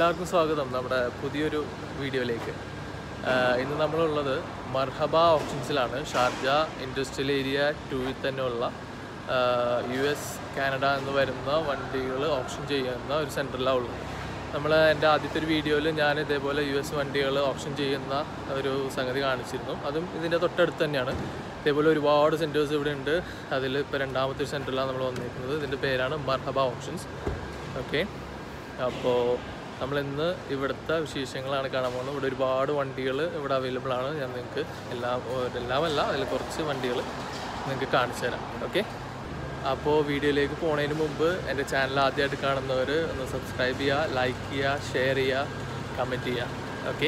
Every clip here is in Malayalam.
എല്ലാവർക്കും സ്വാഗതം നമ്മുടെ പുതിയൊരു വീഡിയോയിലേക്ക് ആഹ് ഇന്ന് നമ്മളുള്ളത് മർഹബ ഓപ്ഷൻസിലാണ് ഷാർജ ഇൻഡസ്ട്രിയൽ ഏരിയ ടൂവിൽ തന്നെയുള്ള യു എസ് കാനഡ എന്ന് വരുന്ന വണ്ടികൾ ഓപ്ഷൻ ചെയ്യുന്ന ഒരു സെൻറ്ററിലാണ് ഉള്ളത് നമ്മൾ എൻ്റെ ആദ്യത്തെ ഒരു വീഡിയോയിൽ ഞാൻ ഇതേപോലെ യു എസ് വണ്ടികൾ ഓപ്ഷൻ ചെയ്യുന്ന ഒരു സംഗതി കാണിച്ചിരുന്നു അതും ഇതിൻ്റെ തൊട്ടടുത്ത് തന്നെയാണ് ഇതേപോലെ ഒരുപാട് സെൻറ്റേഴ്സ് ഇവിടെ ഉണ്ട് അതിൽ ഇപ്പോൾ രണ്ടാമത്തെ ഒരു സെൻറ്ററിലാണ് നമ്മൾ വന്നിരിക്കുന്നത് ഇതിൻ്റെ പേരാണ് മർഹബ ഓപ്ഷൻസ് ഓക്കെ അപ്പോൾ നമ്മൾ ഇന്ന് ഇവിടുത്തെ വിശേഷങ്ങളാണ് കാണാൻ പോകുന്നത് ഇവിടെ ഒരുപാട് വണ്ടികൾ ഇവിടെ അവൈലബിൾ ആണ് ഞാൻ നിങ്ങൾക്ക് എല്ലാം എല്ലാമല്ല അതിൽ കുറച്ച് വണ്ടികൾ നിങ്ങൾക്ക് കാണിച്ചു തരാം ഓക്കെ അപ്പോൾ വീഡിയോയിലേക്ക് പോണതിന് മുമ്പ് എൻ്റെ ചാനൽ ആദ്യമായിട്ട് കാണുന്നവർ ഒന്ന് സബ്സ്ക്രൈബ് ചെയ്യുക ലൈക്ക് ചെയ്യുക ഷെയർ ചെയ്യുക കമൻറ്റ് ചെയ്യുക ഓക്കെ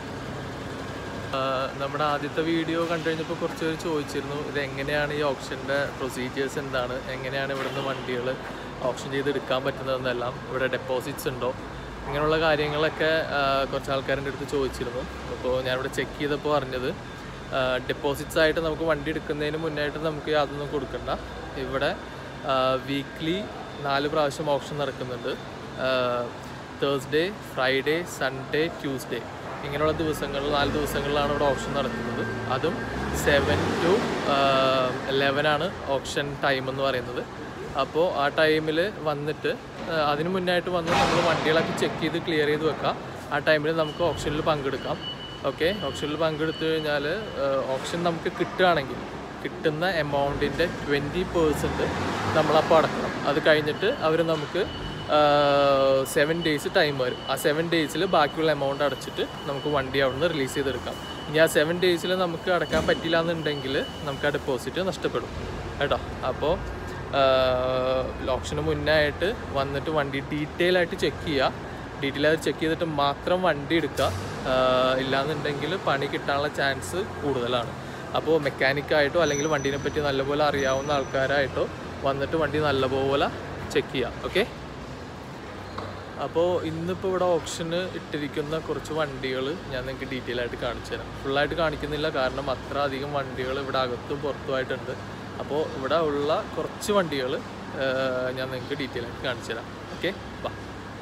ആഹ് നമ്മുടെ ആദ്യത്തെ വീഡിയോ കണ്ടു കഴിഞ്ഞപ്പോൾ കുറച്ച് പേര് ചോദിച്ചിരുന്നു ഇത് എങ്ങനെയാണ് ഈ ഓപ്ഷൻ്റെ പ്രൊസീജിയേഴ്സ് എന്താണ് എങ്ങനെയാണ് ഇവിടുന്ന് വണ്ടികൾ ഓപ്ഷൻ ചെയ്ത് എടുക്കാൻ പറ്റുന്നതെന്നെല്ലാം ഇവിടെ ഡെപ്പോസിറ്റ്സ് ഉണ്ടോ ഇങ്ങനെയുള്ള കാര്യങ്ങളൊക്കെ ആഹ് കുറച്ച് ആൾക്കാരുടെ അടുത്ത് ചോദിച്ചിരുന്നു അപ്പോൾ ഞാനിവിടെ ചെക്ക് ചെയ്തപ്പോൾ അറിഞ്ഞത് ഡെപ്പോസിറ്റ്സ് ആയിട്ട് നമുക്ക് വണ്ടി എടുക്കുന്നതിന് മുന്നായിട്ട് നമുക്ക് യാതൊന്നും കൊടുക്കണ്ട ഇവിടെ വീക്ക്ലി നാല് പ്രാവശ്യം ഓപ്ഷൻ നടക്കുന്നുണ്ട് തേഴ്സ്ഡേ ഫ്രൈഡേ സൺഡേ ട്യൂസ്ഡേ ഇങ്ങനെയുള്ള ദിവസങ്ങളിൽ നാല് ദിവസങ്ങളിലാണ് ഇവിടെ ഓപ്ഷൻ നടക്കുന്നത് അതും സെവൻ ടു ലെവൻ ആണ് ഓപ്ഷൻ ടൈം എന്ന് പറയുന്നത് അപ്പോൾ ആ ടൈമിൽ വന്നിട്ട് ആ, അതിന് മുന്നായിട്ട് വന്ന് നമ്മൾ വണ്ടികളൊക്കെ ചെക്ക് ചെയ്ത് ക്ലിയർ ചെയ്ത് വെക്കാം ആ ടൈമിൽ നമുക്ക് ഓപ്ഷനിൽ പങ്കെടുക്കാം ഓക്കെ ഓപ്ഷനിൽ പങ്കെടുത്തു കഴിഞ്ഞാൽ ഓപ്ഷൻ നമുക്ക് കിട്ടുകയാണെങ്കിൽ കിട്ടുന്ന എമൗണ്ടിൻ്റെ ട്വൻറ്റി പേഴ്സൻറ്റ് നമ്മളപ്പോൾ അടക്കണം അത് കഴിഞ്ഞിട്ട് അവർ നമുക്ക് സെവൻ ഡേയ്സ് ടൈം വരും ആ സെവൻ ഡേയ്സിൽ ബാക്കിയുള്ള എമൗണ്ട് അടച്ചിട്ട് നമുക്ക് വണ്ടി അവിടെ നിന്ന് റിലീസ് ചെയ്തെടുക്കാം ഇനി ആ സെവൻ ഡേയ്സിൽ നമുക്ക് അടക്കാൻ പറ്റില്ല എന്നുണ്ടെങ്കിൽ നമുക്ക് ആ ഡെപ്പോസിറ്റ് നഷ്ടപ്പെടും കേട്ടോ അപ്പോൾ ഓപ്ഷന് മുന്നേ ആയിട്ട് വന്നിട്ട് വണ്ടി ഡീറ്റെയിൽ ആയിട്ട് ചെക്ക് ചെയ്യുക ഡീറ്റെയിൽ ആയിട്ട് ചെക്ക് ചെയ്തിട്ട് മാത്രം വണ്ടി എടുക്കുക ആഹ് ഇല്ലാന്നുണ്ടെങ്കിൽ പണി കിട്ടാനുള്ള ചാൻസ് കൂടുതലാണ് അപ്പോൾ മെക്കാനിക്കായിട്ടോ അല്ലെങ്കിൽ വണ്ടീനെ പറ്റി നല്ലപോലെ അറിയാവുന്ന ആൾക്കാരായിട്ടോ വന്നിട്ട് വണ്ടി നല്ലപോലെ ചെക്ക് ചെയ്യുക ഓക്കെ അപ്പോൾ ഇന്നിപ്പോൾ ഇവിടെ ഓപ്ഷന് ഇട്ടിരിക്കുന്ന കുറച്ച് വണ്ടികൾ ഞാൻ നിങ്ങൾക്ക് ഡീറ്റെയിൽ ആയിട്ട് കാണിച്ചു തരാം ഫുള്ളായിട്ട് കാണിക്കുന്നില്ല കാരണം അത്ര അധികം വണ്ടികൾ ഇവിടെ അകത്തും പുറത്തുമായിട്ടുണ്ട് അപ്പോൾ ഇവിടെ ഉള്ള കുറച്ച് വണ്ടികൾ ഞാൻ നിങ്ങൾക്ക് ഡീറ്റെയിൽ ആയിട്ട് കാണിച്ചു തരാം ഓക്കെ വാ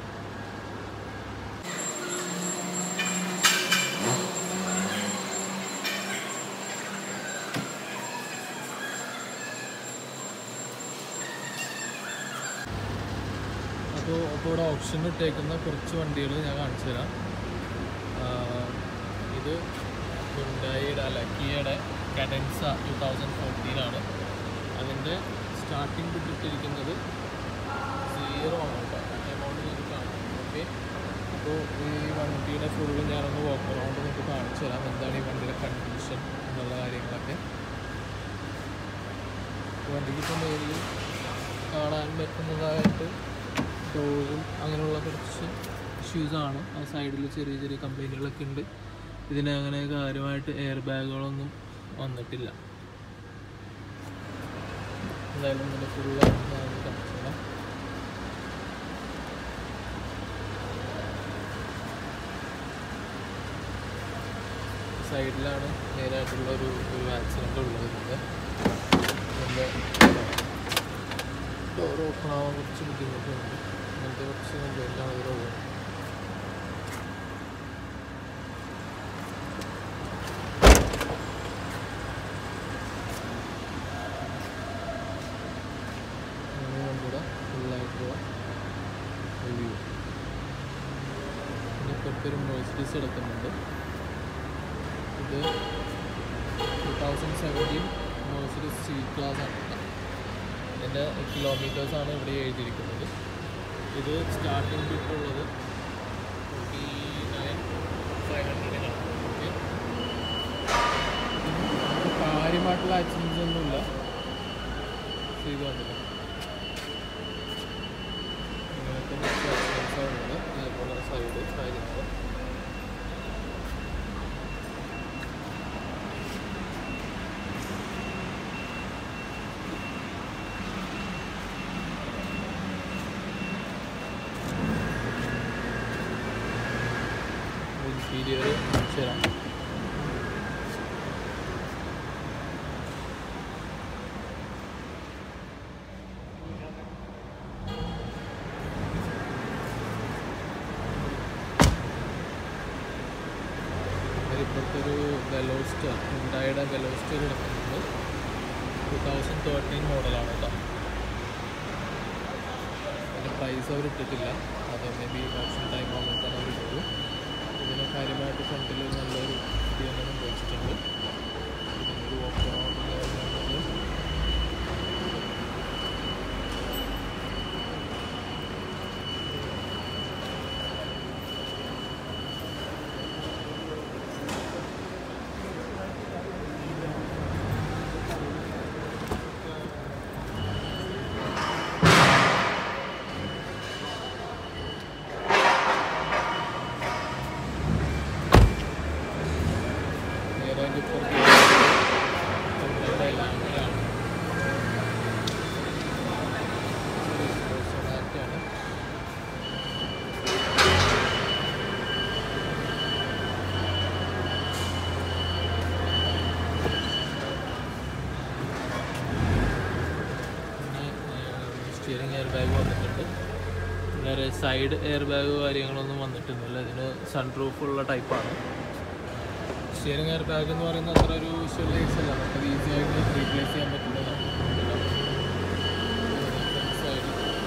അപ്പോൾ അപ്പോൾ ഇവിടെ ഓപ്ഷനിൽ ഇട്ടേക്കുന്ന കുറച്ച് വണ്ടികൾ ഞാൻ കാണിച്ചു തരാം ആഹ് ഇത് ഹുണ്ടായിയുടെ അല്ല കിയയുടെ കഡൻസ ടു തൗസൻഡ് ഫോർട്ടീനാണ് അതിൻ്റെ സ്റ്റാർട്ടിംഗ് ബിട്ടിട്ടിരിക്കുന്നത് സീറോ ആണ് കേട്ടോ എമൗണ്ട് നിങ്ങൾക്ക് കാണാം ഓക്കെ അപ്പോൾ ഈ വണ്ടിയുടെ ഫുള്ള് ഞാനൊന്ന് വോക്ക് അറൗണ്ട് നിങ്ങൾക്ക് കാണിച്ചു തരാം എന്താണ് ഈ വണ്ടിയുടെ കണ്ടീഷൻ എന്നുള്ള കാര്യങ്ങളൊക്കെ വണ്ടിക്ക് ഇപ്പോൾ മെയിൻലി കാണാൻ പറ്റുന്നതായിട്ട് ഡോറും അങ്ങനെയുള്ള കുറച്ച് ഇഷ്യൂസാണ് ആ സൈഡിൽ ചെറിയ ചെറിയ കംപ്ലൈൻറ്റുകളൊക്കെ ഉണ്ട് ഇതിന് അങ്ങനെ കാര്യമായിട്ട് എയർ ബാഗുകളൊന്നും വന്നിട്ടില്ല എന്തായാലും ഇതിൻ്റെ ഫുള്ള് കാണിച്ചുതരാം സൈഡിലാണ് നേരായിട്ടുള്ള ഒരു ഒരു ആക്സിഡൻ്റ് ഉള്ളത് ഇതിൻ്റെ ഇതിൻ്റെ ഡോർ ഓപ്പൺ ആവാൻ കുറച്ച് ബുദ്ധിമുട്ടുണ്ട് അങ്ങനത്തെ കുറച്ച് കംപ്ലൈൻറ്റാണ് ഇതിലുള്ളത് അങ്ങനെ വണ്ടിയുടെ ഫുള്ളായിട്ടുള്ള റിവ്യൂ പിന്നെ ഇപ്പോഴത്തെ മേഴ്സിഡീസ് എടുക്കുന്നുണ്ട് ഇത് two thousand seventeen Mercedes C class ആണ് കേട്ടോ ഇതിൻ്റെ കിലോമീറ്റേഴ്സാണ് ഇവിടെ എഴുതിയിരിക്കുന്നത് ഇത് സ്റ്റാർട്ടിംഗ് ബിറ്റ് ഉള്ളത് ട്വൻറ്റി നയൻ ഫൈവ് ഹൺഡ്രഡിനാണ് ഓക്കെ കാര്യമായിട്ടുള്ള ആക്സിഡൻസ് ഒന്നുമില്ല ചെയ്തു വന്നില്ല ഇങ്ങനത്തെ ആക്സിഡൻസാണ് ഉള്ളത് അതേപോലെ സൈഡ് കാര്യങ്ങൾ ഇൻറ്റീരിയർ ശരാം ഇപ്പോഴത്തെ ഒരു വെലോസ്റ്റർ ഹുണ്ടായുടെ വെലോസ്റ്റർ കിടക്കുന്നത് ടു തൗസൻഡ് തേർട്ടീൻ മോഡലാണ് കേട്ടോ അതിൻ്റെ പ്രൈസ് അവർ ഇട്ടിട്ടില്ല അത് മേ ബി ഓപ്ഷൻ ടൈം ആകുമ്പോഴാണ് അവർ ഇട്ടു ഇതിന് കാര്യമായിട്ട് ഫ്രണ്ടിൽ നല്ലൊരു ഇത് തന്നെ സംഭവിച്ചിട്ടുണ്ട് ഇതിനൊരു ഓഫ് റോഡ് നേരെ അതിൻ്റെ ഇപ്പുറത്ത് കമ്പനിയുടെ ലാൻഡിലാണ് സൊനാറ്റയാണ് പിന്നെ സ്റ്റിയറിംഗ് എയർ ബാഗ് വന്നിട്ടുണ്ട് വേറെ സൈഡ് എയർ ബാഗ് കാര്യങ്ങളൊന്നും വന്നിട്ടൊന്നുമില്ല ഇതിന് സൺറൂഫ് ഉള്ള ടൈപ്പാണ് സ്റ്റിയറിംഗ് എയർ ബാഗ് എന്ന് പറയുന്നത് അത്ര ഒരു വിഷ്വലൈസ് അല്ല നമുക്ക് ഈസി ആയിട്ട് റീപ്ലേസ് ചെയ്യാൻ പറ്റുന്നതാണ് സൈഡ്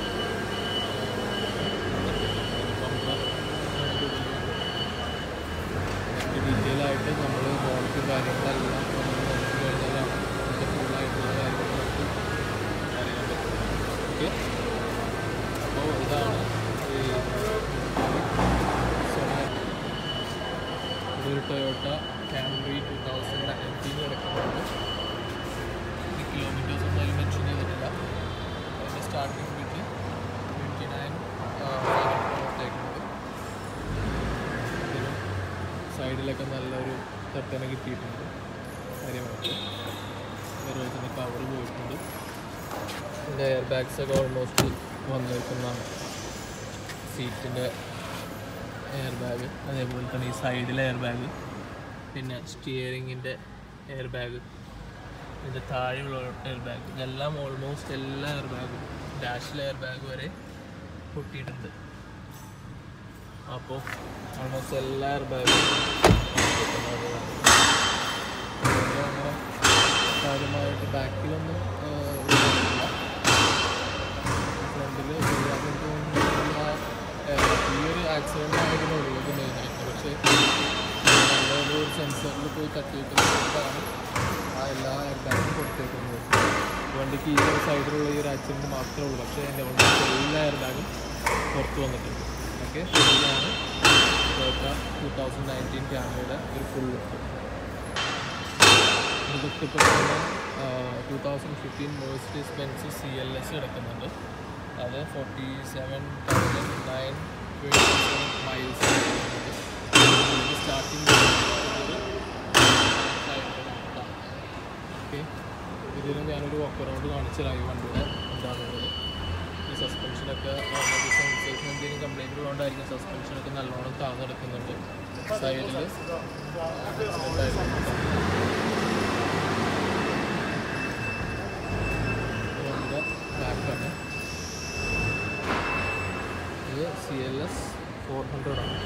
ഡീറ്റെയിൽ ആയിട്ട് നമ്മൾ മോണിറ്റും കാര്യങ്ങളെല്ലാം നമ്മൾ നോക്കി കഴിഞ്ഞാലാണ് അതിൻ്റെ ഫുള്ളായിട്ടുള്ള കാര്യങ്ങൾ നമുക്ക് അറിയാൻ പറ്റും ഓക്കെ അപ്പോൾ ഇതാണ് ഈ സൊനാറ്റ ഇതൊരു Toyota Camry two thousand nineteen കിടക്കുന്നുണ്ട് ഈ കിലോമീറ്റേഴ്സ് ഒന്നും അതിൽ മെൻഷൻ ചെയ്തിട്ടില്ല അതിൻ്റെ സ്റ്റാർട്ടിംഗ് ബിറ്റ് ട്വൻറ്റി നയൻ കൊടുത്തേക്കുന്നത് ഇതിന് സൈഡിലൊക്കെ നല്ലൊരു തട്ടന കിട്ടിയിട്ടുണ്ട് കാര്യമായിട്ട് വെറുതെ കവർ പോയിട്ടുണ്ട് ഇതിൻ്റെ എയർ ബാഗ്സ് ഒക്കെ ഓൾമോസ്റ്റ് വന്നിരിക്കുന്നതാണ് സീറ്റിൻ്റെ എയർ ബാഗ് അതേപോലെ തന്നെ ഈ സൈഡിലെ എയർ ബാഗ് പിന്നെ സ്റ്റിയറിങ്ങിൻ്റെ എയർ ബാഗ് ഇതിൻ്റെ താഴെയുള്ള എയർ ബാഗ് ഇതെല്ലാം ഓൾമോസ്റ്റ് എല്ലാ എയർ ബാഗും ഡാഷിലെ എയർ ബാഗ് വരെ പൊട്ടിയിട്ടുണ്ട് അപ്പോൾ ഓൾമോസ്റ്റ് എല്ലാ എയർ ബാഗും അങ്ങനെ കാര്യമായിട്ട് ബാക്കിലൊന്നും ഫ്രണ്ടിൽ ഈ ഒരു ആക്സിഡൻ്റ് ആയിരുന്നു ഉള്ളത് മെയിനായിട്ട് പക്ഷേ നല്ലൊരു സെൻസറിൽ പോയി തട്ടിയിട്ടാണ് ആ എല്ലാ എയർ ബാഗും കൊടുത്തേക്കുന്നത് വണ്ടിക്ക് ഈ ഒരു സൈഡിലുള്ള ഈ ഒരു ആക്സിഡൻറ്റ് മാത്രമേ ഉള്ളൂ പക്ഷേ എൻ്റെ ഓൾമോസ്റ്റ് എല്ലാ എയർ ബാഗും പുറത്ത് വന്നിട്ടുണ്ട് ഓക്കെ ഇതാണ് ടോട്ട ടു തൗസൻഡ് നയൻറ്റീൻ ക്യാമറയുടെ ഒരു ഫുൾ ലുക്ക് ഇതൊക്കെ ഇപ്പോൾ തന്നെ two thousand fifteen Mercedes Benz C L S കിടക്കുന്നുണ്ട് അത് forty seven thousand nine twenty seven miles starting okay ഇതിന് ഞാനൊരു വർക്ക് അറൗണ്ട് കാണിച്ചതായി വണ്ടിയുടെ എന്താണുള്ളത് ഈ സസ്പെൻഷനൊക്കെ സെൻസേഴ്സിന് എന്തെങ്കിലും കംപ്ലൈൻറ്റ് ഉള്ളതുകൊണ്ടായിരിക്കും സസ്പെൻഷനൊക്കെ നല്ലോണം താഴ്ന്നെടുക്കുന്നുണ്ട് സൈഡിൽ ഇതിൻ്റെ ബാക്കാണ് ഇത് C L S four hundred ആണ്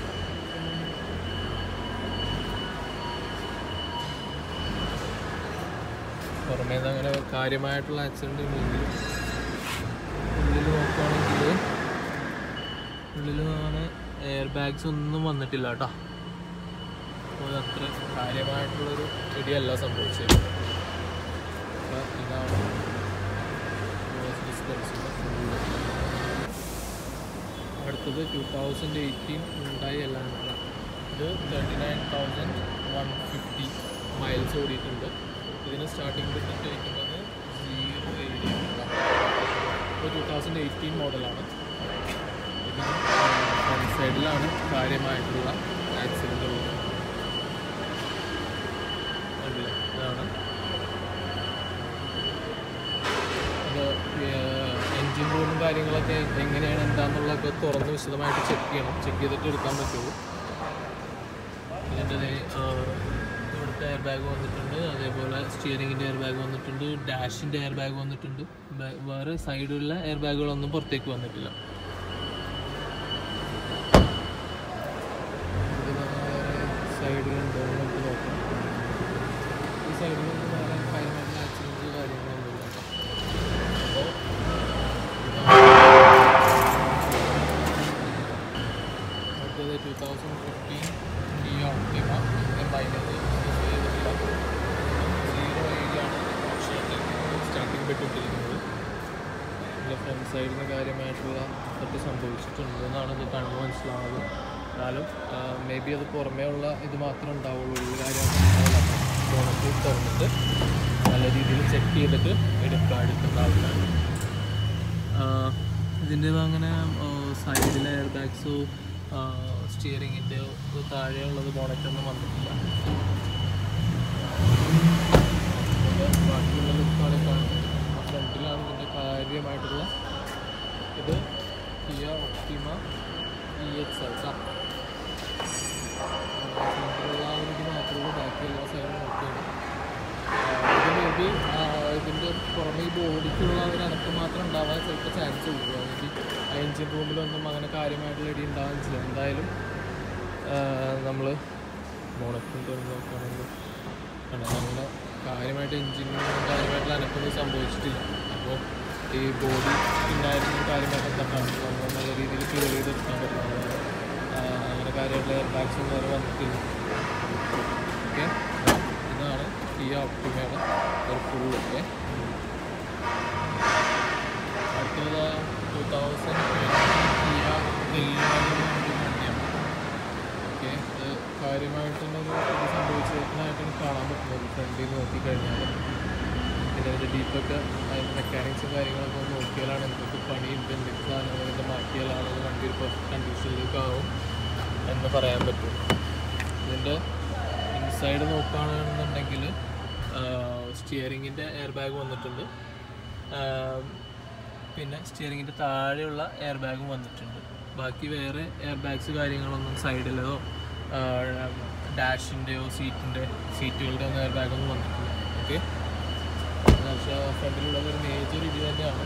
പുറമേ നിന്ന് അങ്ങനെ കാര്യമായിട്ടുള്ള ആക്സിഡൻറ്റ് ഇല്ലെങ്കിലും ഉള്ളിൽ നോക്കുകയാണെങ്കിൽ ഉള്ളിൽ അങ്ങനെ എയർ ബാഗ്സ് ഒന്നും വന്നിട്ടില്ല കേട്ടോ അപ്പോൾ അത്ര കാര്യമായിട്ടുള്ളൊരു ഇടിയല്ല സംഭവിച്ചത് അപ്പോൾ ഇതാണ് ഡിസ്പെൻസിൻ്റെ ഫുള്ള് അടുത്തത് ടു തൗസൻഡ് എയ്റ്റീൻ ഉണ്ടായി എല്ലാം ഇത് thirty nine thousand one fifty miles ഓടിയിട്ടുണ്ട് ഇതിന് സ്റ്റാർട്ടിംഗ് ബിറ്റിട്ട് വയ്ക്കുന്നത് സീറോ ഏരിയ ഇപ്പോൾ ടു തൗസൻഡ് എയ്റ്റീൻ മോഡലാണ് ഇതിന് ഫ്രണ്ട് സൈഡിലാണ് കാര്യമായിട്ടുള്ള ആക്സിഡൻ്റ് ഉള്ളത് കണ്ടില്ലേ ഇതാണ് അത് എൻജിൻ റൂമും കാര്യങ്ങളൊക്കെ എങ്ങനെയാണ് എന്താണെന്നുള്ളതൊക്കെ തുറന്ന് വിശദമായിട്ട് ചെക്ക് ചെയ്യണം ചെക്ക് ചെയ്തിട്ട് എടുക്കാൻ പറ്റുള്ളൂ ഇതിൻ്റെ ദേ, ആ, ഇവിടുത്തെ എയർ ബാഗ് വന്നിട്ടുണ്ട് അതേപോലെ സ്റ്റിയറിങ്ങിൻ്റെ എയർ ബാഗ് വന്നിട്ടുണ്ട് ഡാഷിൻ്റെ എയർ ബാഗ് വന്നിട്ടുണ്ട് ബേ- വേറെ സൈഡിലുള്ള എയർ ബാഗുകളൊന്നും പുറത്തേക്ക് വന്നിട്ടില്ല ഇതിന് വേറെ സൈഡിലുണ്ടോ എന്ന് നമുക്ക് നോക്കാം ഈ സൈഡിലൊന്നും വേറെ കാര്യമായിട്ടുള്ള ആക്സിഡൻസ് കാര്യങ്ങളൊന്നുമില്ല കേട്ടോ അപ്പോൾ അടുത്തത് two thousand fifteen D Optima ഇതിൻ്റെ മൈലേജ് ചെയ്തിട്ടില്ല സീറോ ഏരിയാണ് സ്റ്റാർട്ടിംഗ് പെട്ടിട്ടിരിക്കുന്നത് ഇതിൻ്റെ ഫ്രണ്ട് സൈഡിൽ നിന്ന് കാര്യമായിട്ടുള്ള തെറ്റ് സംഭവിച്ചിട്ടുണ്ട് എന്നാണ് ഇത് കാണുമ്പോൾ മനസ്സിലാവുന്നത് എന്നാലും മേ ബി അത് പുറമേ ഉള്ള ഇത് മാത്രമേ ഉണ്ടാവുള്ളൂ ഉള്ളിൽ കാര്യമായിട്ട് ഉണ്ടാവില്ല ബോണറ്റ് തുറന്നിട്ട് നല്ല രീതിയിൽ ചെക്ക് ചെയ്തിട്ട് എടുക്കുക എടുക്കുന്ന ആൾക്കാർ ഇതിൻ്റെ അങ്ങനെ സൈഡിലെ എയർ ബാഗ്സോ സ്റ്റിയറിങ്ങിൻ്റെ താഴെയുള്ളത് ബോണറ്റൊന്നും വന്നിട്ടില്ല ഇതിൻ്റെ ബാക്കിയുള്ള ലുക്കാണ് കാണുന്നത് ആ ഫ്രണ്ടിലാണ് ഇതിൻ്റെ കാര്യമായിട്ടുള്ള ഇത് Kia Optima E X I ഫ്രണ്ടിലുള്ള ആ ഒരു ഇത് മാത്രമേ ഉള്ളൂ ബാക്കി എല്ലാ സൈഡും നോക്കിയാണ് ഇത് മേ ബി ഇതിൻ്റെ പുറമെ ഈ ബോഡിക്കുള്ള ഒരു അനക്കം മാത്രം ഉണ്ടാവാൻ ചിലപ്പോൾ ചാൻസ് ഉള്ളൂ അല്ലെങ്കിൽ ആ എൻജിൻ റൂമിലൊന്നും അങ്ങനെ കാര്യമായിട്ടുള്ള ഇടി ഉണ്ടാവാൻ ചെയ്യില്ല എന്തായാലും നമ്മൾ മോണക്കും തുറന്ന് നോക്കുകയാണെങ്കിൽ കണ്ടോ അങ്ങനെ കാര്യമായിട്ട് എൻജിനും കാര്യമായിട്ടുള്ള അനക്കൊന്നും സംഭവിച്ചിട്ടില്ല അപ്പോൾ ഈ ബോഡി ഉണ്ടായിരുന്ന കാര്യമായിട്ട് എന്താ കാണുന്നത് നമ്മൾ നല്ല രീതിയിൽ ക്ലിയർ ചെയ്തെടുക്കാൻ പറ്റുന്നത് അങ്ങനെ കാര്യമായിട്ടുള്ള എയർ ബാഗ്സ് ഒന്നും വരെ വന്നിട്ടില്ല ഓക്കെ ഇതാണ് കിയ ഒപ്റ്റിമയുടെ ഒരു ഫുൾ ഓക്കെ അടുത്തത് ടു തൗസൻഡ് കിയ വണ്ടിയാണ് ഓക്കെ ഇത് കാര്യമായിട്ടുള്ളൊരു ഇത് സംഭവിച്ചതായിട്ടാണ് കാണാൻ പറ്റുന്നത് ഫ്രണ്ടിൽ നിന്ന് നോക്കിക്കഴിഞ്ഞാൽ പിന്നെ അതിൻ്റെ ഡീപ്പൊക്കെ അതിൻ്റെ മെക്കാനിക്സും കാര്യങ്ങളൊക്കെ ഒന്ന് നോക്കിയാലാണ് എന്തൊക്കെ പണിയുണ്ട് എന്തൊക്കെ സാധനങ്ങൾ ഇതിൻ്റെ മാറ്റിയാലാണ് ഇത് വണ്ടി ഒരു പെർഫെക്റ്റ് കണ്ടീഷനിലേക്ക് ആവും എന്ന് പറയാൻ പറ്റും ഇതിൻ്റെ ഇൻസൈഡ് നോക്കുകയാണെന്നുണ്ടെങ്കിൽ സ്റ്റിയറിങ്ങിൻ്റെ എയർ ബാഗ് വന്നിട്ടുണ്ട് ആഹ് പിന്നെ സ്റ്റിയറിങ്ങിൻ്റെ താഴെയുള്ള എയർ ബാഗും വന്നിട്ടുണ്ട് ബാക്കി വേറെ എയർ ബാഗ്സ് കാര്യങ്ങളൊന്നും സൈഡിലോ ഡാഷിൻ്റെയോ സീറ്റിൻ്റെ സീറ്റുകളുടെ ഒന്നും എയർ ബാഗൊന്നും വന്നിട്ടില്ല ഓക്കെ പക്ഷേ ഫ്രണ്ടിലുള്ളത് ഒരു മേജർ ഇത് തന്നെയാണ്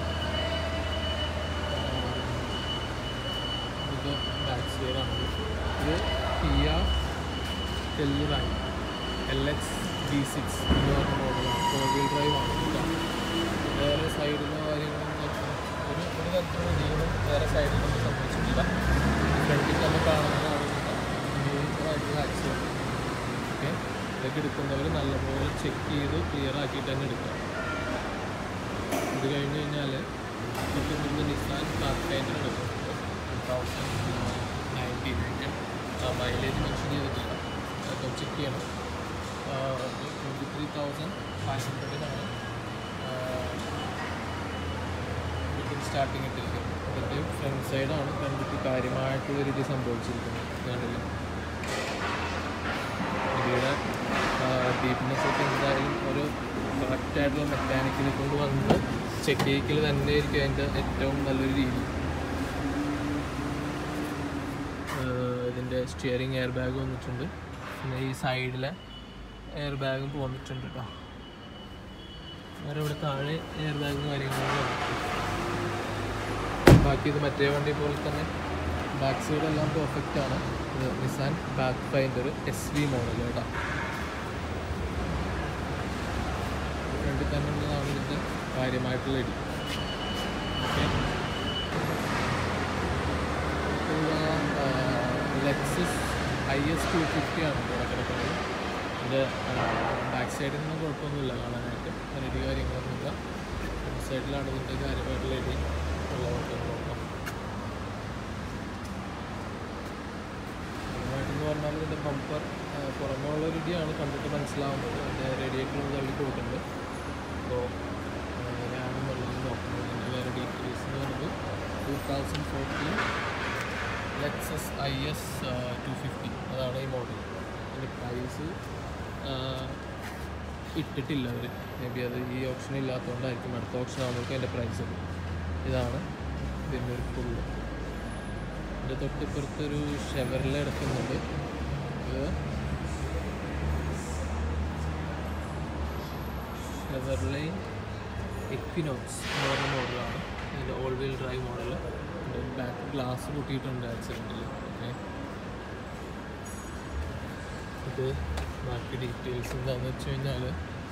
ആഹ് ഇത് ബാക്ക് സൈഡാണ് ഇത് Kia Telluride L X D six എന്ന് പറഞ്ഞ മോഡലാണ് ഫോർ വീൽ ഡ്രൈവ് ആണ് കേട്ടോ വേറെ സൈഡിലോ കാര്യങ്ങളൊന്നും തരത്തില്ല ഒരു ഒരു തരത്തിലുള്ള ജീവനും വേറെ സൈഡിലൊന്നും സംഭവിച്ചിട്ടില്ല ഫ്രണ്ടിൽ തന്നെ കാണുന്നതാണ് മേജറായിട്ടുള്ള ആക്സിഡൻറ്റ് ഓക്കെ ഇതൊക്കെ എടുക്കുന്നവർ നല്ലപോലെ ചെക്ക് ചെയ്ത് ക്ലിയർ ആക്കിയിട്ട് തന്നെ എടുക്കുക ഇത് കഴിഞ്ഞ് കഴിഞ്ഞാൽ തൊട്ട് മുമ്പ് നിസാൻ പാത്ത് ഫൈൻഡർ എടുക്കുന്നുണ്ട് two thousand nineteen mileage mention ചെയ്തിട്ടില്ല അതൊക്കെ ചെക്ക് ചെയ്യണം ട്വൻറ്റി ത്രീ തൗസൻഡ് ഫൈവ് ഹൺഡ്രഡിനാണ് സ്റ്റാർട്ടിങ് ഇട്ടിരിക്കുന്നത് അതിൻ്റെ ഫ്രണ്ട് സൈഡാണ് കണ്ടിട്ട് കാര്യമായിട്ടുള്ള രീതി സംഭവിച്ചിരിക്കുന്നത് കണ്ടില്ല ഇതിയുടെ ഡീപ്നെസ് ഒക്കെ എന്തായാലും ഒരു കറക്റ്റായിട്ടുള്ള മെക്കാനിക്കിനെ കൊണ്ട് വന്ന് ചെക്ക് ചെയ്യിക്കൽ തന്നെ ആയിരിക്കും അതിൻ്റെ ഏറ്റവും നല്ലൊരു രീതി ആഹ് ഇതിൻ്റെ സ്റ്റിയറിംഗ് എയർ ബാഗ് വന്നിട്ടുണ്ട് പിന്നെ ഈ സൈഡിലെ എയർ ബാഗും വന്നിട്ടുണ്ട് കേട്ടോ വേറെ ഇവിടെ താഴെ എയർ ബാഗും കാര്യങ്ങളൊക്കെ വന്നിട്ടുണ്ട് ബാക്കി ഇത് മറ്റേ വണ്ടി പോലെ തന്നെ ബാക്ക് സൈഡ് എല്ലാം പെർഫെക്റ്റ് ആണ് ഇത് Nissan Pathfinder S V model കേട്ടോ ഫ്രണ്ടിൽ തന്നെ ഉള്ളതാണ് ഇതിൻ്റെ കാര്യമായിട്ടുള്ള ഇടി okay Lexus I S two fifty ആണ് ഇവിടെ കിടക്കുന്നത് ഇതിൻ്റെ ബാക്ക് സൈഡിൽ നിന്നും കുഴപ്പമൊന്നുമില്ല കാണാനായിട്ട് അങ്ങനെ ഇടി കാര്യങ്ങളൊന്നുമില്ല ഫ്രണ്ട് സൈഡിലാണ് ഇതിൻ്റെ കാര്യമായിട്ടുള്ള ഇടി ഉള്ളതൊക്കെ നോക്കാം മെയിനായിട്ടെന്ന് പറഞ്ഞാൽ ഇതിൻ്റെ ബമ്പർ പുറമേ ഉള്ള ഒരു ഇടിയാണ് കണ്ടിട്ട് മനസ്സിലാവുന്നത് അതിൻ്റെ റേഡിയേറ്റർ തള്ളി പോയിട്ടുണ്ട് അപ്പോൾ എങ്ങനെയാണെന്നുള്ളത് നോക്കുന്നത് ഇതിൻ്റെ വേറെ ഡീറ്റെയിൽസ് എന്ന് പറയുന്നത് two thousand fourteen Lexus I S two fifty അതാണ് ഈ മോഡൽ അതിൻ്റെ പ്രൈസ് ഇട്ടിട്ടില്ല അവർ മേ ബി അത് ഈ ഓപ്ഷൻ ഇല്ലാത്തതുകൊണ്ടായിരിക്കും അടുത്ത ഓപ്ഷൻ ആകുമ്പോൾ അതിൻ്റെ പ്രൈസ് ഇതാണ് ഇതിൻ്റെ ഒരു ഫുള്ള് ഇതിൻ്റെ തൊട്ടിപ്പുറത്തൊരു ഷെവറിൽ എടുക്കുന്നുണ്ട് ഇത് ഷെവർലെ എക്വിനോക്സ് എന്ന് പറഞ്ഞ മോഡലാണ് ഇതിൻ്റെ all wheel drive model back glass പൊട്ടിയിട്ടുണ്ട് ആക്സിഡൻറ്റിൽ ഓക്കെ ഇത് ബാക്കി ഡീറ്റെയിൽസ് എന്താണെന്ന് വെച്ച് കഴിഞ്ഞാൽ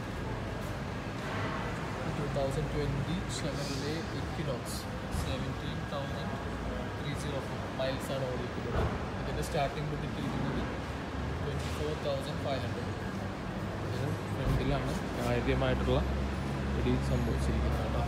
two thousand twenty Chevrolet Equinox seventeen thousand three zero four മൈൽസാണ് ഓടിക്കുന്നത് ഇതിൻ്റെ സ്റ്റാർട്ടിംഗ് ബിട്ടിട്ടിരിക്കുന്നത് twenty four thousand five hundred ഇതിന് ഫ്രണ്ടിലാണ് കാര്യമായിട്ടുള്ള ഇടി സംഭവിച്ചിരിക്കുന്നത് കേട്ടോ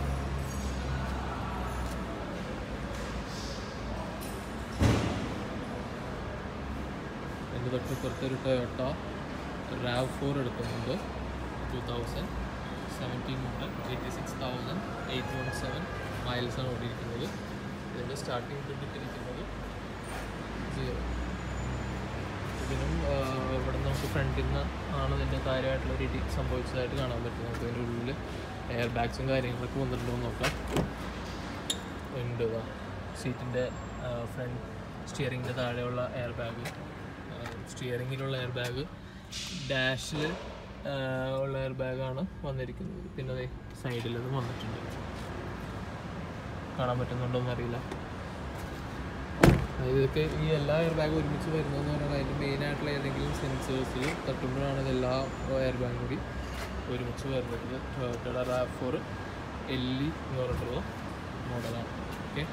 എൻ്റെ തൊട്ടിപ്പുറത്ത് ഒരു ടൊയോട്ട റാവ് ഫോർ എടുക്കുന്നുണ്ട് ടു തൗസൻഡ് സെവൻറ്റീൻ മുതൽ eighty six thousand eight one seven മൈൽസാണ് ഓടിയിരിക്കുന്നത് ഇതിൻ്റെ സ്റ്റാർട്ടിംഗ് ബിട്ടിട്ടിരിക്കുന്നത് സീറോ ഇതിനും ആ, ഇവിടെ നമുക്ക് ഫ്രണ്ടിൽ നിന്ന് ആണ് ഇതിൻ്റെ കാര്യമായിട്ടുള്ള ഒരു ഇടി സംഭവിച്ചതായിട്ട് കാണാൻ പറ്റും നമുക്ക് അതിൻ്റെ ഉള്ളിൽ എയർ ബാഗ്സും കാര്യങ്ങളൊക്കെ വന്നിട്ടുണ്ടോ എന്ന് നോക്കാം ഉണ്ട് സീറ്റിൻ്റെ ഫ്രണ്ട് സ്റ്റിയറിങ്ങിൻ്റെ താഴെയുള്ള എയർ ബാഗ് സ്റ്റിയറിങ്ങിലുള്ള എയർ ബാഗ് ഡാഷിൽ ഉള്ള എയർ ബാഗാണ് വന്നിരിക്കുന്നത് പിന്നെ അതെ സൈഡിലത് വന്നിട്ടുണ്ട് കാണാൻ പറ്റുന്നുണ്ടോ എന്നറിയില്ല അതായത് ഇതൊക്കെ ഈ എല്ലാ എയർ ബാഗും ഒരുമിച്ച് വരുന്നതെന്ന് പറഞ്ഞാൽ അതിൻ്റെ മെയിൻ ആയിട്ടുള്ള ഏതെങ്കിലും സെൻസേഴ്സിൽ തട്ടുമ്പോഴാണ് ഇതെല്ലാ എയർ ബാഗും കൂടി ഒരുമിച്ച് വരുന്നത് ടൊയോട്ടയുടെ റാപ്പ് ഫോർ എൽ ഇ എന്ന് പറഞ്ഞിട്ടുള്ള മോഡലാണ് ഓക്കെ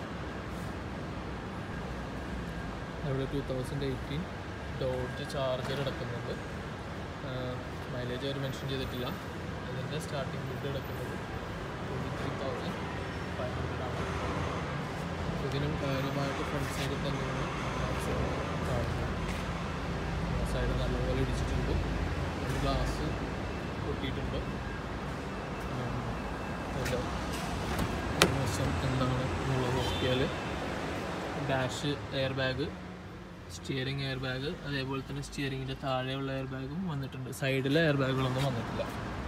അവിടെ two thousand eighteen Dodge Charger എടുക്കുന്നുണ്ട് മൈലേജ് അവർ മെൻഷൻ ചെയ്തിട്ടില്ല അതിൻ്റെ സ്റ്റാർട്ടിംഗ് ബിഡ് എടുക്കുന്നത് twenty three thousand five hundred ആണ് ഇതിനും കാര്യമായിട്ട് ഫ്രണ്ട് സൈഡിൽ തന്നെയാണ് കാണുന്നത് സൈഡ് നല്ലപോലെ ഇടിച്ചിട്ടുണ്ട് ഒരു ഗ്ലാസ് പൊട്ടിയിട്ടുണ്ട് ഉം, അതിൻ്റെ വശം എന്താണ് എന്നുള്ളത് നോക്കിയാൽ dash air bag steering air bag അതേപോലെ തന്നെ സ്റ്റിയറിങ്ങിൻ്റെ താഴെയുള്ള എയർ ബാഗും വന്നിട്ടുണ്ട് സൈഡിലെ എയർ ബാഗുകളൊന്നും വന്നിട്ടില്ല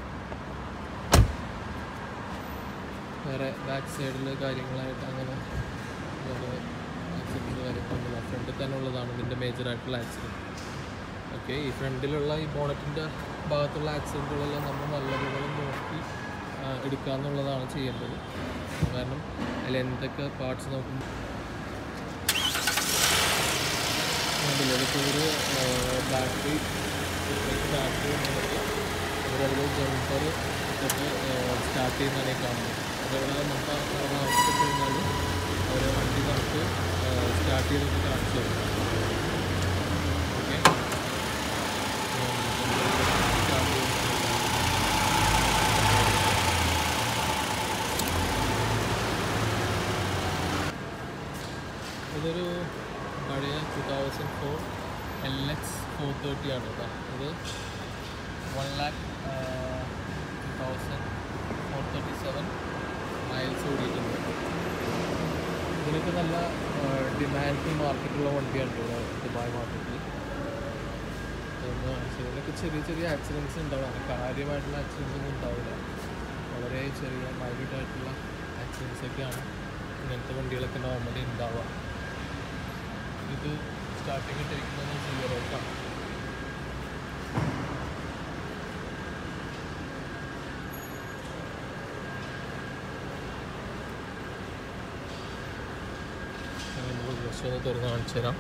വേറെ ബാക്ക് സൈഡിൽ കാര്യങ്ങളായിട്ട് അങ്ങനെ വേറെ ആക്സിഡൻറ്റ് കാര്യങ്ങളൊന്നുമില്ല ഫ്രണ്ടിൽ തന്നെ ഉള്ളതാണ് ഇതിൻ്റെ മേജറായിട്ടുള്ള ആക്സിഡൻറ്റ് ഓക്കെ ഈ ഫ്രണ്ടിലുള്ള ഈ ബോണറ്റിൻ്റെ ഭാഗത്തുള്ള ആക്സിഡൻറ്റുകളെല്ലാം നമ്മൾ നല്ലതുപോലെ നോക്കി ആ, എടുക്കുക എന്നുള്ളതാണ് ചെയ്യേണ്ടത് കാരണം അതിൽ എന്തൊക്കെ പാർട്സ് നോക്കുമ്പോൾ കണ്ടില്ലേ ഇതിപ്പോൾ ഒരു ബാറ്ററി ബാറ്ററി വന്നിട്ട് അവരതിൽ ജമ്പർ ഇട്ടിട്ട് സ്റ്റാർട്ട് ചെയ്യുന്നതാണ് ഈ കാണുന്നത് അതവിടെ നമുക്ക് അവിടെ ആവശ്യപ്പെട്ട് കഴിഞ്ഞാൽ അവർ വണ്ടി നമുക്ക് സ്റ്റാർട്ട് ചെയ്തിട്ട് കാണിച്ചു തരും ഓക്കെ സ്റ്റാർട്ട് ചെയ്യുന്നത് ഇതൊരു പഴയ two thousand four L X four thirty ആണ് കേട്ടോ ഇത് one lakh two thousand four thirty seven miles ഓടിയിട്ടുണ്ട് ഇതിനൊക്കെ നല്ല ഡിമാൻഡ് മാർക്കറ്റുള്ള വണ്ടിയാണ് ഇവിടെ ദുബായ് മാർക്കറ്റിൽ ഇതിനൊക്കെ ചെറിയ ചെറിയ ആക്സിഡൻസ് ഉണ്ടാവും അങ്ങനെ കാര്യമായിട്ടുള്ള ആക്സിഡൻസ് ഒന്നും ഉണ്ടാവില്ല വളരെ ചെറിയ മൈന്യൂട്ട് ആയിട്ടുള്ള ആക്സിഡൻസ് ഒക്കെയാണ് ഇങ്ങനത്തെ വണ്ടികളൊക്കെ നോർമലി ഉണ്ടാവുക ഇത് സ്റ്റാർട്ടിങ് ഇട്ടിരിക്കുന്നത് സീറോക്കാണ് നമുക്ക് ജസ്റ്റ് ഒന്ന് തുറന്ന് കാണിച്ചു തരാം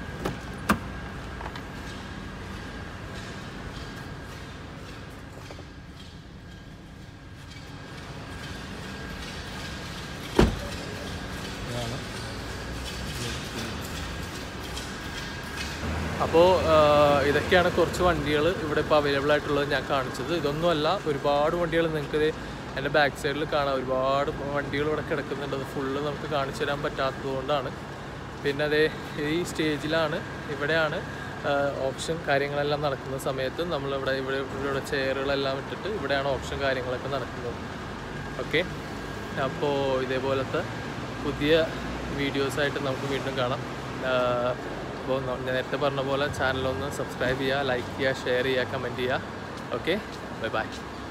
ഇതാണ് അപ്പോൾ ഇതൊക്കെയാണ് കുറച്ച് വണ്ടികൾ ഇവിടെ ഇപ്പോൾ അവൈലബിൾ ആയിട്ടുള്ളത് ഞാൻ കാണിച്ചത് ഇതൊന്നുമല്ല ഒരുപാട് വണ്ടികൾ നിങ്ങൾക്ക് ദേ എൻ്റെ ബാക്ക് സൈഡിൽ കാണാം ഒരുപാട് വണ്ടികൾ ഇവിടെ കിടക്കുന്നുണ്ട് അത് ഫുള്ള് നമുക്ക് കാണിച്ചു തരാൻ പറ്റാത്തത് കൊണ്ടാണ് പിന്നെ അതേ ഈ സ്റ്റേജിലാണ് ഇവിടെയാണ് ഓപ്ഷൻ കാര്യങ്ങളെല്ലാം നടക്കുന്ന സമയത്ത് നമ്മളിവിടെ ഇവിടെ ഇവിടെ ചെയറുകളെല്ലാം ഇട്ടിട്ട് ഇവിടെയാണ് ഓപ്ഷൻ കാര്യങ്ങളൊക്കെ നടക്കുന്നത് ഓക്കെ അപ്പോൾ ഇതേപോലത്തെ പുതിയ വീഡിയോസായിട്ട് നമുക്ക് വീണ്ടും കാണാം അപ്പോൾ ഞാൻ നേരത്തെ പറഞ്ഞ പോലെ ചാനലൊന്ന് സബ്സ്ക്രൈബ് ചെയ്യുക ലൈക്ക് ചെയ്യുക ഷെയർ ചെയ്യുക കമൻറ്റ് ചെയ്യുക ഓക്കെ ബൈ ബൈ